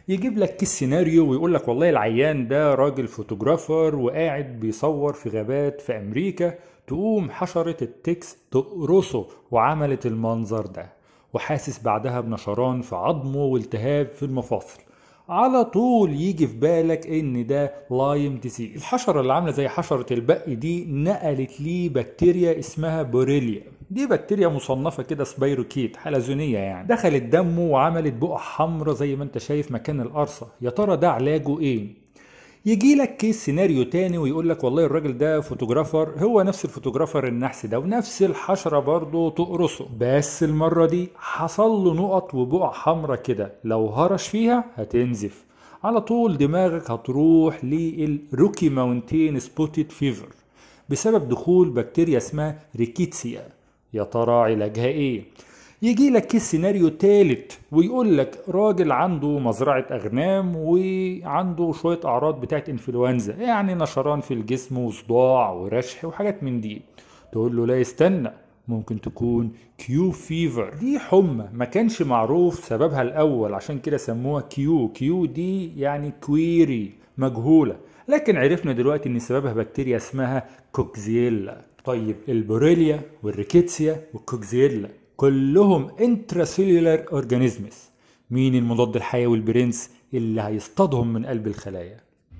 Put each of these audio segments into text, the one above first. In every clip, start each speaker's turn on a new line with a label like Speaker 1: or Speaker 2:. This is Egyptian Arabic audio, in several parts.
Speaker 1: يجيب لك كيس سيناريو ويقول لك والله العيان ده راجل فوتوغرافر وقاعد بيصور في غابات في امريكا تقوم حشرة التكس تقرصه وعملت المنظر ده وحاسس بعدها بنشران في عظمه والتهاب في المفاصل على طول يجي في بالك ان ده لايم ديزيز الحشرة اللي عاملة زي حشرة البق دي نقلت ليه بكتيريا اسمها بوريليا دي بكتيريا مصنفة كده سبيروكيت حلزونية يعني دخلت دمه وعملت بقع حمراء زي ما انت شايف مكان القرصة يا ترى ده علاجه ايه يجي لك كيس سيناريو تاني ويقول لك والله الراجل ده فوتوغرافر هو نفس الفوتوغرافر النحس ده ونفس الحشرة برضه تقرصه بس المرة دي حصل له نقط وبقع حمرة كده لو هرش فيها هتنزف على طول دماغك هتروح للروكي ماونتين سبوتيد فيفر بسبب دخول بكتيريا اسمها ريكيتسيا يا ترى علاجها ايه يجي لك كيس سيناريو تالت ويقول لك راجل عنده مزرعة أغنام وعنده شوية أعراض بتاعت إنفلونزا يعني نشران في الجسم وصداع ورشح وحاجات من دي تقول له لا استنى ممكن تكون كيو فيفر دي حمى ما كانش معروف سببها الأول عشان كده سموها كيو كيو دي يعني كويري مجهولة لكن عرفنا دلوقتي ان سببها بكتيريا اسمها كوكزيلا طيب البوريليا والريكيتسيا والكوكزيلا كلهم انتراسيلولار اورجانيزمز مين المضاد الحيوي البرنس اللي هيصطادهم من قلب الخلايا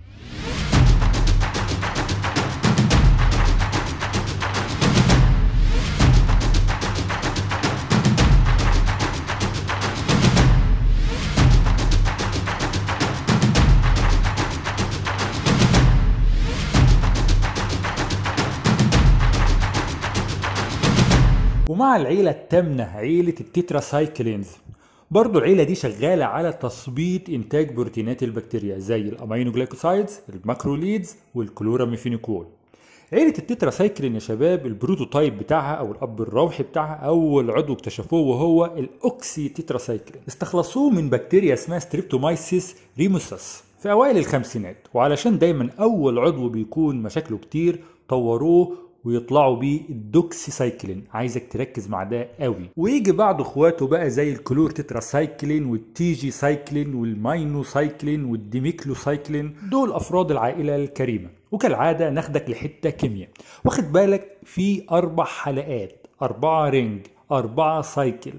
Speaker 1: ومع العيلة التامنة عيلة التتراسايكلينز برضو العيلة دي شغالة على تثبيط إنتاج بروتينات البكتيريا زي الأمينو جلايكوسايدز الماكروليدز والكلوراميفينيكول عيلة التتراسايكلين يا شباب البروتوتايب بتاعها أو الأب الروحي بتاعها أول عضو اكتشفوه وهو الأوكسي تتراسايكلين استخلصوه من بكتيريا اسمها ستريبتومايسيس ريموسس في أوائل الخمسينات وعلشان دايما أول عضو بيكون مشاكله كتير طوروه ويطلعوا بيه الدوكسي سايكلين عايزك تركز مع ده قوي ويجي بعض اخواته بقى زي الكلور تتراسايكلين والتيجي سايكلين والماينو سايكلين والديميكلو سايكلين دول افراد العائله الكريمه وكالعاده ناخدك لحته كيمياء واخد بالك في اربع حلقات اربعه رينج اربعه سايكل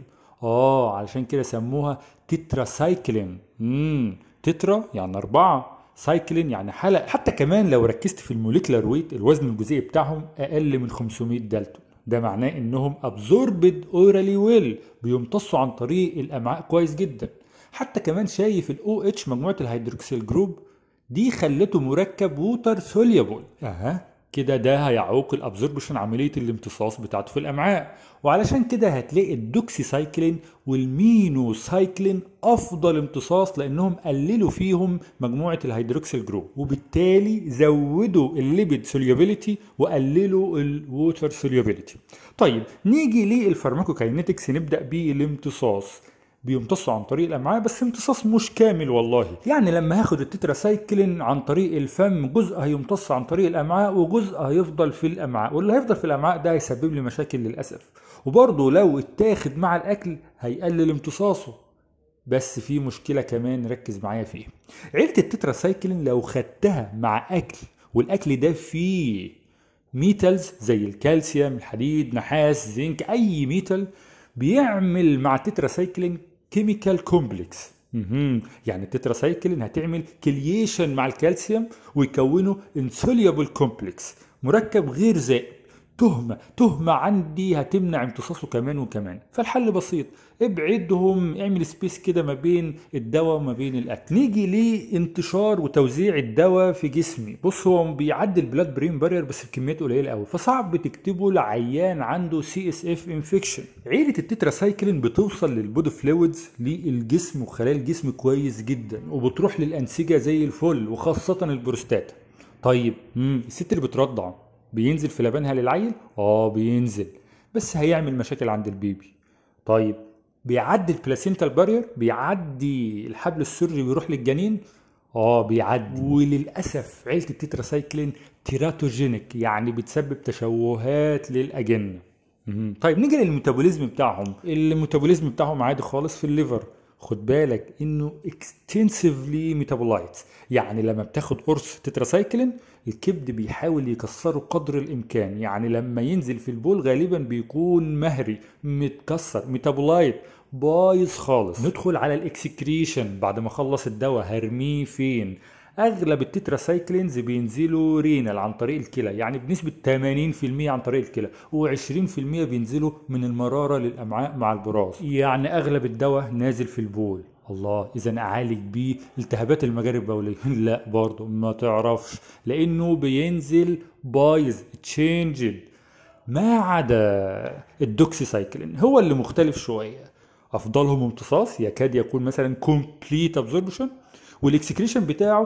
Speaker 1: اه علشان كده سموها تتراسايكلين امم تترا يعني اربعه سايكلين يعني حلقة حتى كمان لو ركزت في الموليكولار ويت الوزن الجزيئي بتاعهم اقل من 500 دالتون ده معناه انهم ابزوربد اورالي ويل بيمتصوا عن طريق الامعاء كويس جدا حتى كمان شايف الاو اتش مجموعه الهيدروكسيل جروب دي خلته مركب ووتر سوليبل اها كده ده هيعوق الابزوربشن عمليه الامتصاص بتاعته في الامعاء وعلشان كده هتلاقي الدوكسي سايكلين والمينو سايكلين افضل امتصاص لانهم قللوا فيهم مجموعه الهيدروكسيل جروب وبالتالي زودوا الليبيد سوليوبيليتي وقللوا الووتر سوليوبيليتي طيب نيجي للفارماكوكاينيتكس نبدا بالامتصاص بيمتصوا عن طريق الامعاء بس امتصاص مش كامل والله يعني لما هاخد التتراسايكلين عن طريق الفم جزء هيمتص عن طريق الامعاء وجزء هيفضل في الامعاء واللي هيفضل في الامعاء ده هيسبب لي مشاكل للاسف وبرضه لو اتاخد مع الاكل هيقلل امتصاصه بس في مشكله كمان ركز معايا فيها عيله التتراسايكلين لو خدتها مع اكل والاكل ده فيه ميتالز زي الكالسيوم الحديد نحاس زنك اي ميتال بيعمل مع التتراسايكلين كيميكال كومبلكس يعني التتراسايكلين هتعمل كليشن مع الكالسيوم ويكونوا انسوليبل كومبلكس مركب غير زائد تهمة تهمة عندي هتمنع امتصاصه كمان وكمان فالحل بسيط ابعدهم اعمل سبيس كده ما بين الدواء وما بين الاكل نيجي لانتشار وتوزيع الدواء في جسمي بص هو بيعدي البلاد برين بارير بس بكميات قليله قوي فصعب تكتبه لعيان عنده سي اس اف انفكشن عيله التتراسايكلين بتوصل للبودي فلويدز للجسم وخلايا الجسم كويس جدا وبتروح للانسجه زي الفل وخاصه البروستاتا طيب مم. الست اللي بترضع بينزل في لبنها للعيل اه بينزل بس هيعمل مشاكل عند البيبي طيب بيعدي البلاسينتال بارير بيعدي الحبل السري ويروح للجنين اه بيعدي وللاسف عيله التتراسايكلين تيراتوجينيك يعني بتسبب تشوهات للاجنه طيب نيجي للميتابوليزم بتاعهم الميتابوليزم بتاعهم عادي خالص في الليفر خد بالك انه extensively metabolites يعني لما بتاخد قرص تتراسايكلين الكبد بيحاول يكسره قدر الامكان يعني لما ينزل في البول غالبا بيكون مهري متكسر ميتابولايت بايظ خالص ندخل على الاكسكريشن بعد ما اخلص الدواء هرميه فين اغلب التتراسايكلينز بينزلوا رينال عن طريق الكلى يعني بنسبه 80% عن طريق الكلى و20% بينزلوا من المراره للامعاء مع البراز يعني اغلب الدواء نازل في البول الله اذا اعالج بيه التهابات المجاري البوليه لا برضه ما تعرفش لانه بينزل بايظ تشينجد ما عدا الدوكسيسايكلين هو اللي مختلف شويه افضلهم امتصاص يكاد يكون مثلا كومبليت ابزوربشن والاكسكريشن بتاعه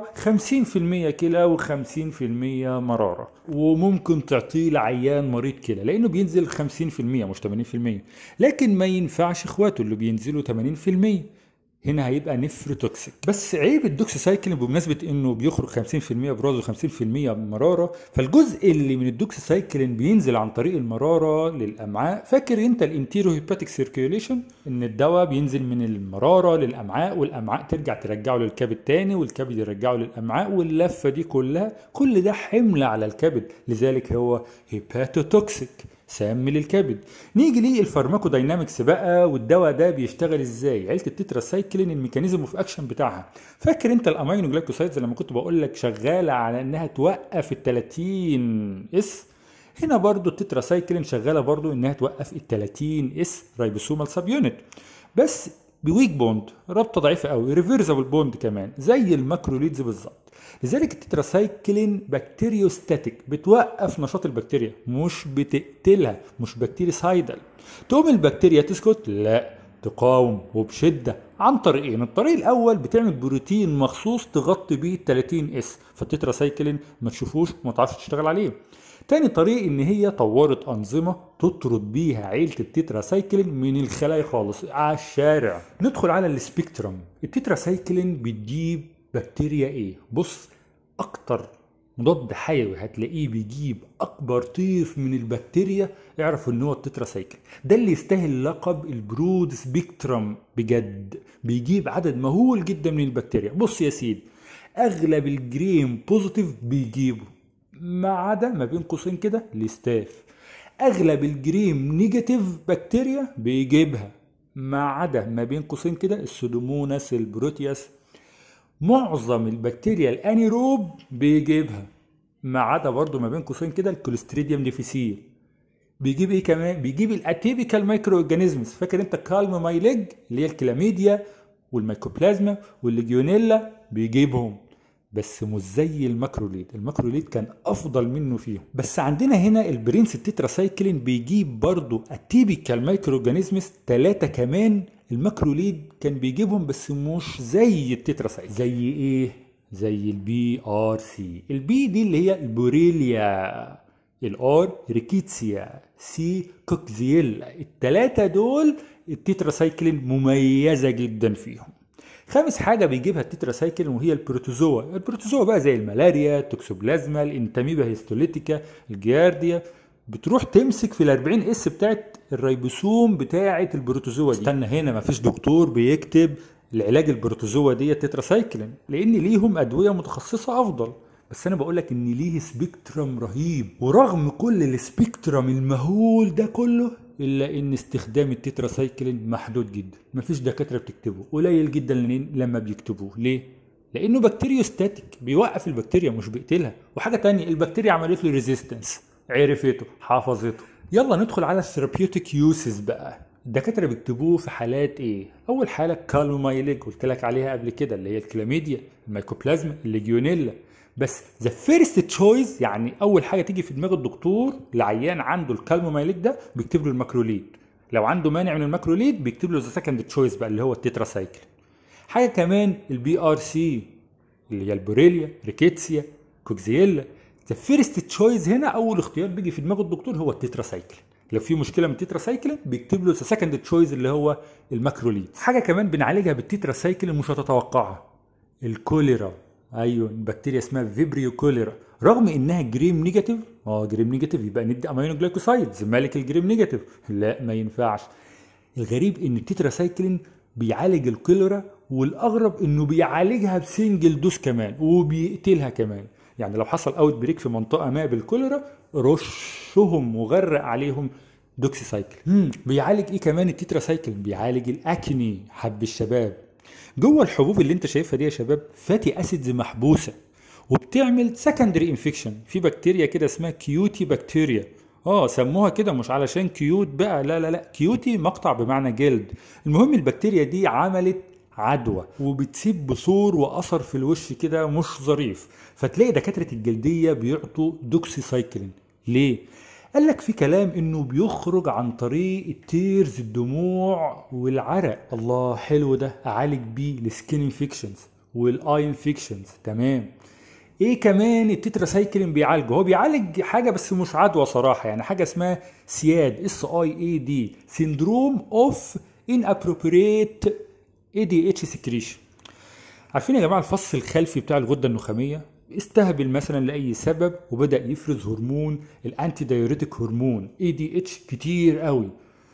Speaker 1: 50% كلى و50% مراره وممكن تعطيه لعيان مريض كلى لانه بينزل 50% مش 80% لكن ما ينفعش اخواته اللي بينزلوا 80% هنا هيبقى نفروتوكسيك بس عيب الدوكسيسايكلين بمناسبه انه بيخرج 50% براز و50% مراره فالجزء اللي من الدوكسيسايكلين بينزل عن طريق المراره للامعاء فاكر انت الانتيرو هيباتيك سيركيوليشن ان الدواء بينزل من المراره للامعاء والامعاء ترجع ترجعه للكبد تاني والكبد يرجعه للامعاء واللفه دي كلها كل ده حمل على الكبد لذلك هو هيباتوتوكسيك سام للكبد نيجي ليه الفارماكو داينامكس بقى والدواء ده بيشتغل ازاي عيله التتراسايكلين الميكانيزم اوف اكشن بتاعها فاكر انت الامينو جلايكوسايدز لما كنت بقول لك شغاله على انها توقف ال 30 اس هنا برضو التتراسايكلين شغاله برضو انها توقف ال 30 اس رايبوسومال سب يونت بس بويك بوند رابطه ضعيفه قوي ريفرسبل بوند كمان زي الماكروليدز بالظبط لذلك التتراسايكلين بكتيريوستاتيك بتوقف نشاط البكتيريا مش بتقتلها مش بكتيريسايدال تقوم البكتيريا تسكت لا تقاوم وبشده عن طريقين الطريق الاول بتعمل بروتين مخصوص تغطي بيه ال 30 اس فالتتراسايكلين ما تشوفوش وما تعرفش تشتغل عليه تاني طريق ان هي طورت انظمه تطرد بيها عيله التتراسايكلين من الخلايا خالص على الشارع ندخل على السبيكترم التتراسايكلين بتجيب بكتيريا ايه بص اكتر مضاد حيوي هتلاقيه بيجيب اكبر طيف من البكتيريا اعرف ان هو التتراسايكل ده اللي يستاهل لقب البرود سبيكترم بجد بيجيب عدد مهول جدا من البكتيريا بص يا سيدي اغلب الجريم بوزيتيف بيجيبه ما عدا ما بين قوسين كده الاستاف اغلب الجريم نيجاتيف بكتيريا بيجيبها ما عدا ما بين قوسين كده السودوموناس البروتياس معظم البكتيريا الانيروب بيجيبها ما عدا برضه ما بين قوسين كده الكوليستريديوم ديفيسيل بيجيب ايه كمان بيجيب الاتيبيكال مايكرو اورجانيزمز فاكر انت كالم مايليج اللي هي الكلاميديا والميكوبلازما والليجيونيلا بيجيبهم بس مش زي الماكروليد الماكروليد كان افضل منه فيهم بس عندنا هنا البرنس التتراسايكلين بيجيب برضه اتيبيكال مايكرو اورجانيزمز ثلاثه كمان الماكروليد كان بيجيبهم بس مش زي التتراسايكل زي ايه زي البي ار سي البي دي اللي هي البوريليا الار ريكيتسيا سي كوكزيلا التلاتة دول التتراسايكلين مميزة جدا فيهم خامس حاجة بيجيبها التتراسايكلين وهي البروتوزوا البروتوزوا بقى زي الملاريا التوكسوبلازما الانتاميبا هيستوليتيكا الجيارديا بتروح تمسك في ال 40 اس بتاعت الريبوسوم بتاعت البروتوزوا دي استنى هنا مفيش دكتور بيكتب العلاج البروتوزوا دي تتراسايكلين لان ليهم ادويه متخصصه افضل بس انا بقول لك ان ليه سبيكترم رهيب ورغم كل السبيكترم المهول ده كله الا ان استخدام التتراسايكلين محدود جدا مفيش دكاتره بتكتبه قليل جدا لما بيكتبوه ليه لانه بكتيريوستاتيك بيوقف البكتيريا مش بيقتلها وحاجه تانية البكتيريا عملت له ريزيستنس عرفته حافظته يلا ندخل على الثيرابيوتيك يوسز بقى الدكاترة بيكتبوه في حالات ايه؟ أول حالة كالومايليك قلت لك عليها قبل كده اللي هي الكلاميديا، الميكوبلازما، الليجيونيلا، بس ذا فيرست تشويس يعني أول حاجة تيجي في دماغ الدكتور لعيان عنده الكالومايليك ده بيكتب له الماكروليد، لو عنده مانع من الماكروليد بيكتب له ذا سكند تشويس بقى اللي هو التتراسايكل. حاجة كمان البي ار سي اللي هي البوريليا، ريكيتسيا، كوكزيلا، ذا فيرست تشويس هنا اول اختيار بيجي في دماغ الدكتور هو التتراسايكلين لو في مشكله من التتراسايكلين بيكتب له سكند تشويس اللي هو الماكروليد حاجه كمان بنعالجها بالتتراسايكلين مش هتتوقعها الكوليرا ايوه بكتيريا اسمها فيبريو كوليرا رغم انها جريم نيجاتيف اه جريم نيجاتيف يبقى ندي امينو جلايكوسايدز مالك الجريم نيجاتيف لا ما ينفعش الغريب ان التتراسايكلين بيعالج الكوليرا والاغرب انه بيعالجها بسنجل دوز كمان وبيقتلها كمان يعني لو حصل اوت بريك في منطقه ما بالكوليرا رشهم وغرق عليهم دوكسي سايكل مم. بيعالج ايه كمان التترا سايكل بيعالج الاكني حب الشباب جوه الحبوب اللي انت شايفها دي يا شباب فاتي اسيدز محبوسه وبتعمل سكندري انفكشن في بكتيريا كده اسمها كيوتي بكتيريا اه سموها كده مش علشان كيوت بقى لا لا لا كيوتي مقطع بمعنى جلد المهم البكتيريا دي عملت عدوى وبتسيب بثور واثر في الوش كده مش ظريف فتلاقي دكاتره الجلديه بيعطوا دوكسي سايكلين ليه قال لك في كلام انه بيخرج عن طريق التيرز الدموع والعرق الله حلو ده اعالج بيه السكين انفكشنز والاي انفكشنز تمام ايه كمان التتراسايكلين بيعالجه هو بيعالج حاجه بس مش عدوى صراحه يعني حاجه اسمها سياد اس اي اي دي سيندروم اوف ان ابروبريت اي دي اتش سكريشن عارفين يا جماعه الفص الخلفي بتاع الغده النخاميه استهبل مثلا لاي سبب وبدا يفرز هرمون الانتي دايوريتك هرمون اي دي اتش كتير قوي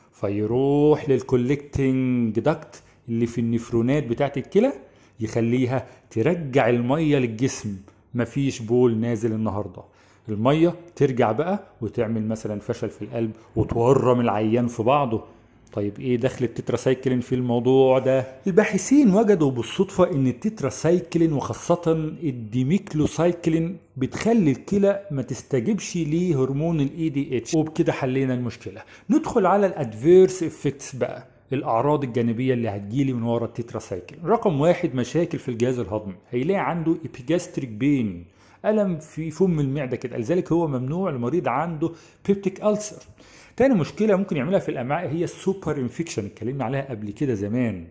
Speaker 1: فيروح للكولكتنج داكت اللي في النفرونات بتاعت الكلى يخليها ترجع الميه للجسم مفيش بول نازل النهارده الميه ترجع بقى وتعمل مثلا فشل في القلب وتورم العيان في بعضه طيب ايه دخل التتراسايكلين في الموضوع ده الباحثين وجدوا بالصدفة ان التتراسايكلين وخاصة الديميكلوسايكلين بتخلي الكلى ما تستجبش لهرمون الاي دي اتش وبكده حلينا المشكلة ندخل على الادفيرس افكتس بقى الاعراض الجانبيه اللي هتجيلي من ورا التتراسايكل رقم واحد مشاكل في الجهاز الهضمي هيلاقي عنده ايبيجاستريك بين الم في فم المعده كده لذلك هو ممنوع المريض عنده بيبتيك ألسر تاني مشكله ممكن يعملها في الامعاء هي السوبر انفكشن اتكلمنا عليها قبل كده زمان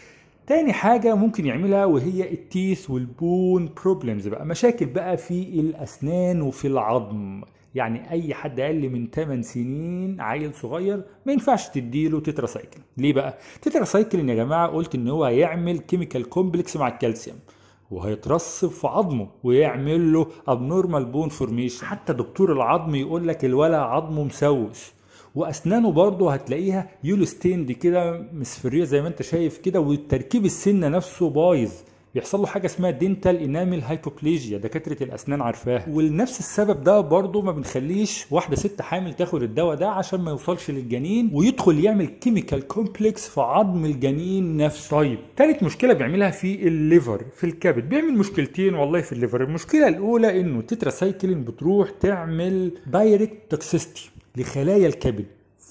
Speaker 1: تاني حاجة ممكن يعملها وهي التيث والبون بروبلمز بقى مشاكل بقى في الأسنان وفي العظم يعني اي حد اقل من 8 سنين عيل صغير ما ينفعش تديله تتراسايكل ليه بقى تتراسايكل يا جماعه قلت ان هو هيعمل كيميكال كومبلكس مع الكالسيوم وهيترسب في عظمه ويعمل له ابنورمال بون فورميشن حتى دكتور العظم يقول لك الولا عظمه مسوس واسنانه برضه هتلاقيها يولوستيند كده مصفريه زي ما انت شايف كده والتركيب السنه نفسه بايظ بيحصل له حاجه اسمها دينتال انامل هايبوبليجيا دكاتره الاسنان عارفاها ولنفس السبب ده برضه ما بنخليش واحده ست حامل تاخد الدواء ده عشان ما يوصلش للجنين ويدخل يعمل كيميكال كومبلكس في عظم الجنين نفسه طيب تالت مشكله بيعملها في الليفر في الكبد بيعمل مشكلتين والله في الليفر المشكله الاولى انه تتراسايكلين بتروح تعمل دايركت توكسيستي لخلايا الكبد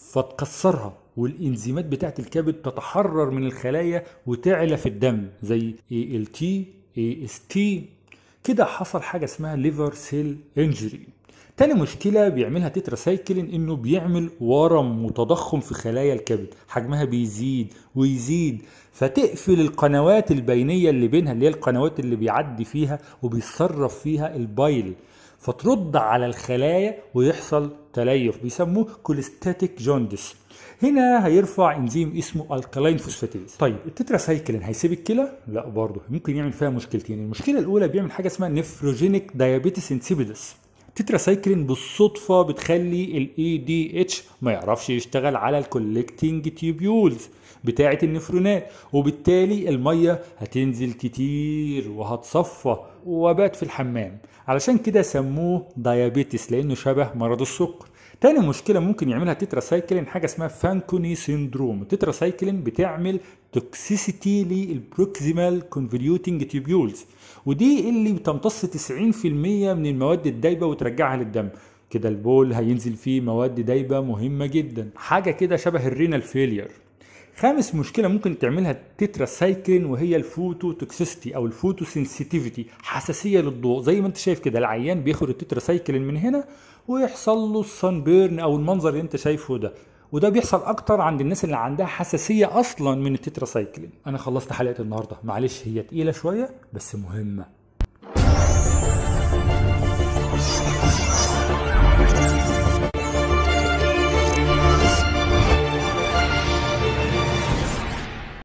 Speaker 1: فتكسرها والانزيمات بتاعت الكبد تتحرر من الخلايا وتعلى في الدم زي ALT AST كده حصل حاجه اسمها ليفر سيل انجري تاني مشكلة بيعملها تتراسايكلين انه بيعمل ورم وتضخم في خلايا الكبد حجمها بيزيد ويزيد فتقفل القنوات البينية اللي بينها اللي هي القنوات اللي بيعدي فيها وبيتصرف فيها البايل فترد على الخلايا ويحصل تليف بيسموه كوليستاتيك جوندس هنا هيرفع انزيم اسمه الكالاين فوسفاتيز طيب التتراسايكلين هيسيب الكلى لا برضه ممكن يعمل فيها مشكلتين المشكله الاولى بيعمل حاجه اسمها نفروجينيك دايابيتس انسيبيدس التتراسايكلين بالصدفه بتخلي الاي دي اتش ما يعرفش يشتغل على الكولكتنج تيوبيولز بتاعه النفرونات وبالتالي الميه هتنزل كتير وهتصفى وبات في الحمام علشان كده سموه دايابيتس لانه شبه مرض السكر تاني مشكلة ممكن يعملها تتراسايكلين حاجة اسمها فانكوني سيندروم التتراسايكلين بتعمل توكسيسيتي للبروكسيمال كونفوليوتنج تيوبيولز ودي اللي بتمتص 90% من المواد الدايبة وترجعها للدم كده البول هينزل فيه مواد دايبة مهمة جدا حاجة كده شبه الرينال فيلير خامس مشكله ممكن تعملها التتراسايكلين وهي الفوتو توكسيستي او الفوتو سنسيتيفيتي حساسيه للضوء زي ما انت شايف كده العيان بياخد التتراسايكلين من هنا ويحصل له الصن بيرن او المنظر اللي انت شايفه ده وده بيحصل اكتر عند الناس اللي عندها حساسيه اصلا من التتراسايكلين انا خلصت حلقه النهارده معلش هي تقيله شويه بس مهمه